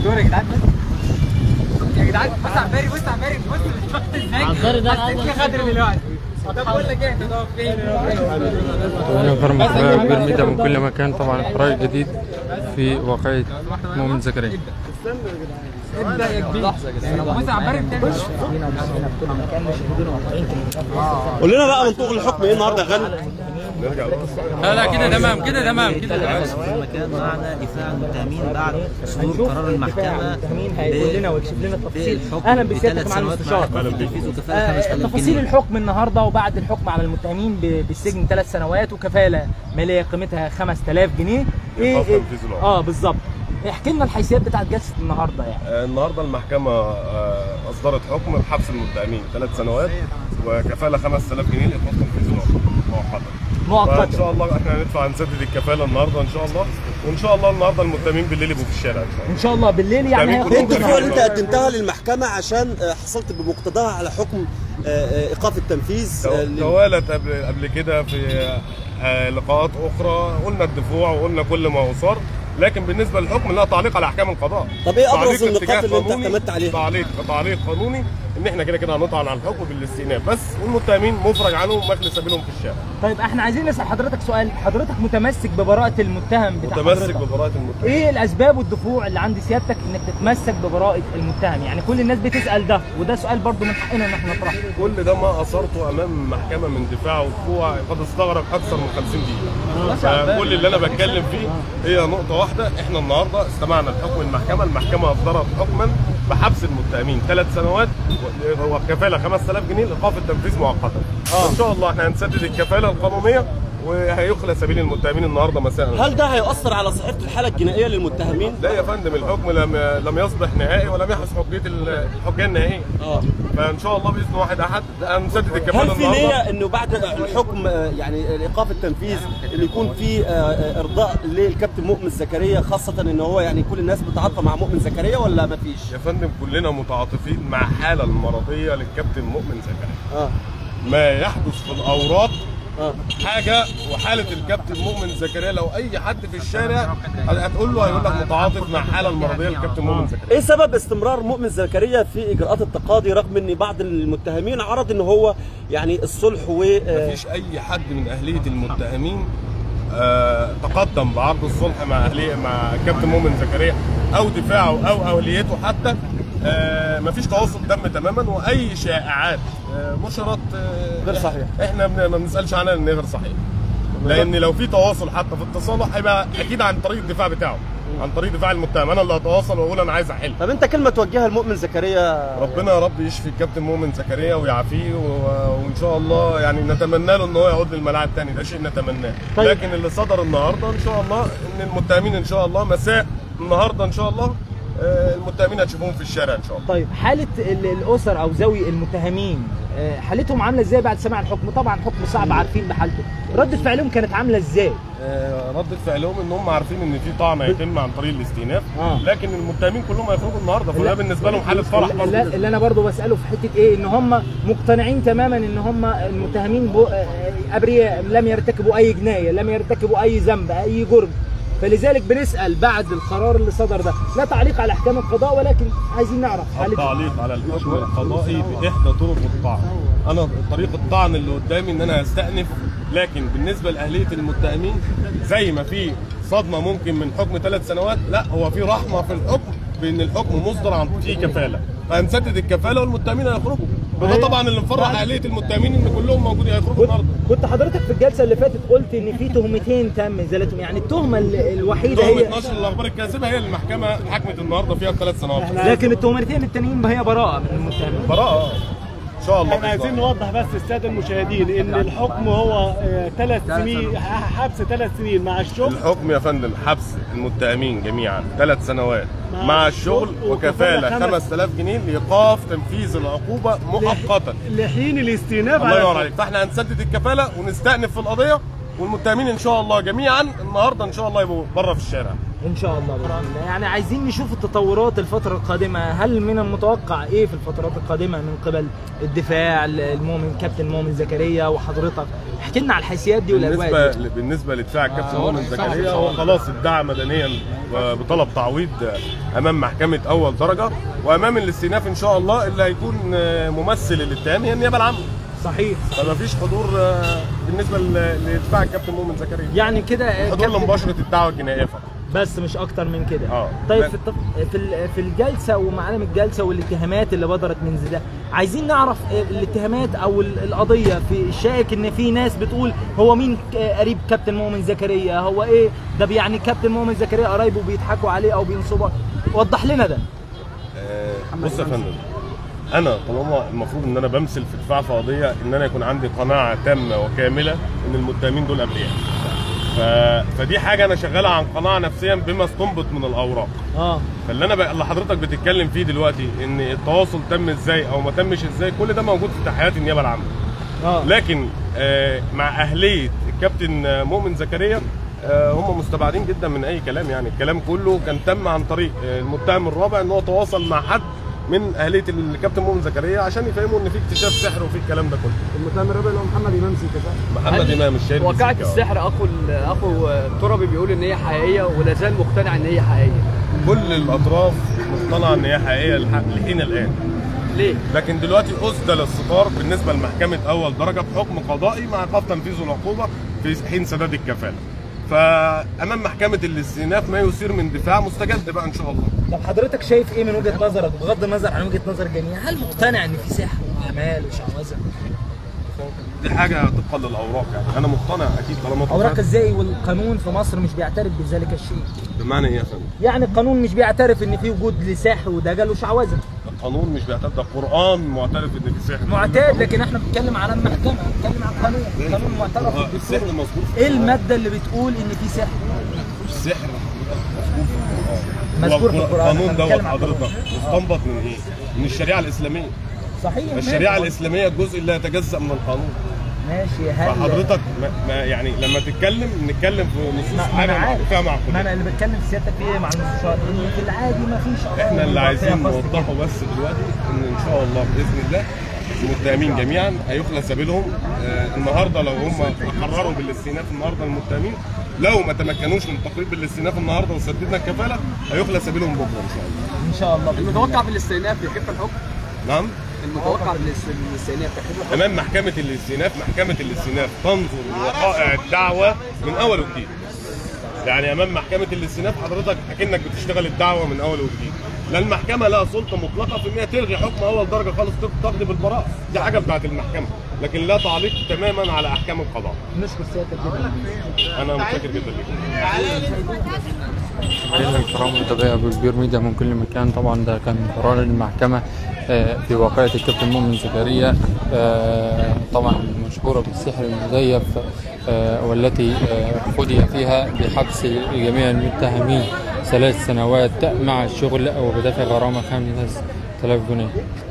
دكتور يا جدعان يا جدعان بص عماري بص عماري بص الشخص ازاي عماري ده أنا عايز حسيت في خضر دلوقتي طب بقول لك ايه انت تقف فين؟ نفر مخبأ برميدة من كل مكان طبعا إخراج جديد في واقعية مؤمن زكريا ابدا يا كبير بص عماري بتعمل قول لنا بقى منطوق الحكم ايه النهارده يا غالي؟ لا لا كده تمام كده تمام كده في المكان معنا دفاع المتهمين بعد صدور قرار المحكمة مين هيقول لنا ويكشف لنا التفاصيل بالحكم اهلا بسيادتك بثلاث مع سنوات المستشار مع تنفيذ وكفالة آه، 5000 تفاصيل جنيه الحكم النهارده وبعد الحكم على المتهمين ب- بالسجن ثلاث سنوات وكفاله ماليه قيمتها 5000 جنيه ايه إيقاف إيه- تنفيذ العقوبة. اه بالظبط احكي لنا الحيثيات بتاعت جلسه النهارده يعني آه، النهارده المحكمة آه، أصدرت حكم بحبس المتهمين ثلاث سنوات وكفالة 5000 جنيه لإيقاف تنفيذ العقوبة مؤقتا. فإن مؤقتا شاء الله احنا هندفع نسدد الكفالة النهارده إن شاء الله وإن شاء الله النهارده المتهمين بالليل يبقوا في الشارع إن شاء الله. ان شاء الله بالليل يعني جميل. هيخرجوا انت الدفوع اللي انت النهاردة. قدمتها للمحكمه عشان آه، حصلت بمقتضاها على حكم آه، آه، ايقاف التنفيذ آه، لل- توالت قبل قبل كده في آه، لقاءات أخرى قلنا الدفوع وقلنا كل ما هو صار لكن بالنسبة للحكم لا تعليق على أحكام القضاء. طب ايه ابرز تعليق النقاط اتجاه اللي انت قانوني، اعتمدت عليها؟ تعليق تعليق قانوني ان احنا كده كده هنطعن على الحكم بالاستئناف بس والمتهمين مفرج عنهم مخلي سبيلهم في الشارع طيب احنا عايزين نسال حضرتك سؤال حضرتك متمسك ببراءه المتهم بتاع متمسك حضرتك. ببراءة المتهم ايه الاسباب والدفوع اللي عند سيادتك انك تتمسك ببراءه المتهم يعني كل الناس بتسال ده وده سؤال برضو من حقنا ان احنا نطرحه كل ده ما اثرته امام محكمه من دفاع ودفوع قد استغرق اكثر من 50 دقيقه فكل اللي انا بتكلم فيه هي نقطه واحده احنا النهارده استمعنا لحكم المحكمه المحكمه اصدرت حكما بحبس المتهمين ثلاث سنوات و- وكفاله 5000 جنيه لايقاف التنفيذ مؤقتا ان شاء الله احنا هنسدد الكفاله القانونيه وهيخلى سبيل المتهمين النهارده مساء هل ده هيؤثر على صحيفه الحاله الجنائيه للمتهمين؟ لا يا فندم الحكم لم لم يصبح نهائي ولم يحدث حجيه ال- الحجيه النهائيه اه فان شاء الله باذن واحد احد هنسدد الكفاله هل في النهارده نيه انه بعد الحكم آه، يعني ايقاف التنفيذ اللي يكون في آه، آه، ارضاء للكابتن مؤمن زكريا خاصه ان هو يعني كل الناس متعاطفه مع مؤمن زكريا ولا ما فيش؟ يا فندم كلنا متعاطفين مع حالة المرضية للكابتن مؤمن زكريا اه ما يحدث في الأوراق اه حاجة وحالة الكابتن مؤمن زكريا لو أي حد في الشارع هتقول له هيقول لك متعاطف مع حالة المرضية للكابتن مؤمن زكريا ايه سبب استمرار مؤمن زكريا في اجراءات التقاضي رغم ان بعض المتهمين عرض ان هو يعني الصلح و آه، مفيش أي حد من أهلية المتهمين آه تقدم بعرض الصلح مع أهلية مع الكابتن مؤمن زكريا أو دفاعه أو أوليته حتى آه مفيش تواصل تم تماما وأي شائعات آه نشرت آه غير صحيح. احنا بن- ما بنسالش عنها ان هي غير صحيح لان لو في تواصل حتى في التصالح هيبقى اكيد عن طريق الدفاع بتاعه عن طريق دفاع المتهم انا اللي هتواصل واقول انا عايز احل طب انت كلمه توجهها لمؤمن زكريا ربنا يا رب يشفي الكابتن مؤمن زكريا ويعافيه و- وان شاء الله يعني نتمنى له ان هو يعود للملاعب تاني ده شيء نتمناه طيب. لكن اللي صدر النهارده ان شاء الله ان المتهمين ان شاء الله مساء النهارده ان شاء الله آه، المتهمين هتشوفوهم في الشارع ان شاء الله طيب حاله ال- الاسر او ذوي المتهمين آه، حالتهم عامله ازاي بعد سماع الحكم طبعا حكم صعب عارفين بحالته رده فعلهم كانت عامله ازاي آه، رد فعلهم ان هم عارفين ان في طعن هيتم عن طريق الاستئناف آه. لكن المتهمين كلهم هيخرجوا النهارده فده لا. بالنسبه لهم حاله فرح اللي, برضه اللي انا برضو بساله في حته ايه ان هم مقتنعين تماما ان هم المتهمين بو- آه، ابرياء لم يرتكبوا اي جنايه لم يرتكبوا اي ذنب اي جرم فلذلك بنسال بعد القرار اللي صدر ده لا تعليق على احكام القضاء ولكن عايزين نعرف حالتهم التعليق على الحكم القضائي باحدى طرق الطعن انا طريق الطعن اللي قدامي ان انا هستأنف لكن بالنسبه لاهليه المتهمين زي ما في صدمه ممكن من حكم ثلاث سنوات لا هو في رحمه في الحكم بان الحكم مصدر عن فيه كفاله فهنسدد الكفاله والمتهمين هيخرجوا وده طبعا اللي مفرح اهليه المتهمين ان كلهم موجودين هيخرجوا كنت, النهارده كنت حضرتك في الجلسه اللي فاتت قلت ان في تهمتين تم ازالتهم يعني التهمه ال- الوحيده تهمه هي نشر الاخبار الكاذبه هي اللي المحكمه حكمت النهارده فيها ثلاث سنوات لكن التهمتين التانيين هي براءه من المتهمين براءه آه. ان شاء الله احنا عايزين نوضح بس للساده المشاهدين ان الحكم هو ثلاث سنين حبس ثلاث سنين مع الشغل الحكم يا فندم حبس المتهمين جميعا ثلاث سنوات مع الشغل وكفاله وكفالة خمس- 5000 جنيه لايقاف تنفيذ العقوبه مؤقتا لحين الاستئناف الله على ينور عليك فاحنا هنسدد الكفاله ونستأنف في القضيه والمتهمين ان شاء الله جميعا النهارده ان شاء الله يبقوا بره في الشارع ان شاء الله بإذن الله. يعني عايزين نشوف التطورات الفتره القادمه هل من المتوقع ايه في الفترات القادمه من قبل الدفاع المؤمن كابتن مؤمن زكريا وحضرتك احكي لنا على الحيثيات دي والاجواء بالنسبه دي. بالنسبه لدفاع الكابتن مؤمن زكريا هو خلاص ادعى مدنيا بطلب تعويض امام محكمه اول درجه وامام الاستئناف ان شاء الله اللي هيكون ممثل الاتهام هي النيابه العامه صحيح فما فيش حضور آه، بالنسبه ل- لدفاع الكابتن مؤمن زكريا يعني كده حضور كابتن- لمباشره الدعوه الجنائيه فقط بس مش اكتر من كده اه. طيب لا. في التف... في ال- في الجلسه ومعالم الجلسه والاتهامات اللي بدرت من زيدان عايزين نعرف الاتهامات او ال- القضيه في الشائك ان في ناس بتقول هو مين ك- قريب كابتن مؤمن زكريا هو ايه ده يعني كابتن مؤمن زكريا قرايبه بيضحكوا عليه او بينصبوا وضح لنا ده آه، بص يا فندم انا طالما المفروض ان انا بمثل في دفاع في قضيه ان انا يكون عندي قناعه تامه وكامله ان المتهمين دول ابرياء ف... فدي حاجه انا شغاله عن قناعه نفسيا بما استنبط من الاوراق اه فاللي انا بقى اللي حضرتك بتتكلم فيه دلوقتي ان التواصل تم ازاي او ما تمش ازاي كل ده موجود في تحقيقات النيابه العامه اه لكن آه، مع اهليه الكابتن آه، مؤمن زكريا آه، هم مستبعدين جدا من اي كلام يعني الكلام كله كان تم عن طريق آه، المتهم الرابع ان هو تواصل مع حد من اهليه الكابتن مؤمن زكريا عشان يفهموا ان في اكتشاف سحر وفي الكلام ده كله المتهم الرابع اللي هو محمد امام سيكا محمد امام الشهير واقعة بالسكة. السحر اخو اخو تربي بيقول ان هي حقيقيه ولا زال مقتنع ان هي حقيقيه كل الاطراف مقتنعه ان هي حقيقيه لح- لحين الان ليه؟ لكن دلوقتي اسدل الصفار بالنسبه لمحكمه اول درجه بحكم قضائي مع ايقاف تنفيذ العقوبه في حين سداد الكفاله. فامام محكمه الاستئناف ما يثير من دفاع مستجد بقى ان شاء الله. طب حضرتك شايف ايه من وجهه نظرك بغض النظر عن وجهه نظر الجميع هل مقتنع ان في سحر واعمال وشعوذه دي حاجه طبقا للاوراق يعني انا مقتنع اكيد طالما اوراق طلعت- ازاي والقانون في مصر مش بيعترف بذلك الشيء بمعنى ايه يا فندم؟ يعني القانون مش بيعترف ان في وجود لسحر ودجل وشعوذه القانون مش بيعترف ده القران معترف ان في سحر معتاد لكن احنا بنتكلم على المحكمه بنتكلم على القانون القانون معترف آه، السحر بالدستور مظبوط في ايه القرآن. الماده اللي بتقول ان في سحر السحر مظبوط في القران مذكور في هو القرآن. القانون إحنا دوت بنتكلم عن حضرتك مستنبط من ايه؟ من الشريعه الاسلاميه صحيح فالشريعه ماشي. الاسلاميه الجزء اللي يتجزا من القانون ماشي هل فحضرتك ما ما يعني لما تتكلم نتكلم في نصوص ما حاجه انا عارف فيها مع ما انا اللي بتكلم في سيادتك فيه مع المستشار ان في العادي ما فيش قضايا احنا اللي بيبقى عايزين فيها قصد نوضحه بس دلوقتي ان ان شاء الله باذن الله المتهمين جميعا هيخلى سبيلهم آه النهارده لو هم قرروا بالاستئناف النهارده المتهمين لو ما تمكنوش من التقرير بالاستئناف النهارده وسددنا الكفاله هيخلى سبيلهم بكره ان شاء الله ان شاء الله المتوقع في الاستئناف يخف الحكم نعم المتوقع في الاست- الاستئناف يخف الحكم امام محكمه الاستئناف محكمه الاستئناف تنظر لوقائع الدعوه من اول وجديد يعني امام محكمه الاستئناف حضرتك اكنك بتشتغل الدعوه من اول وجديد لا المحكمه لها سلطه مطلقه في ان هي تلغي حكم اول درجه خالص تقضي بالبراءه دي حاجه بتاعت المحكمه لكن لا تعليق تماما على احكام القضاء نشكر سيادتك جدا انا متشكر جدا لكم مشاهدينا الكرام متابعي ابو البير ميديا من كل مكان طبعا ده كان قرار المحكمه آه، في واقعه الكابتن مؤمن زكريا آه، طبعا المشهوره بالسحر المزيف آه، والتي آه، خدي فيها بحبس جميع المتهمين ثلاث سنوات مع الشغل وبدافع غرامه 5000 جنيه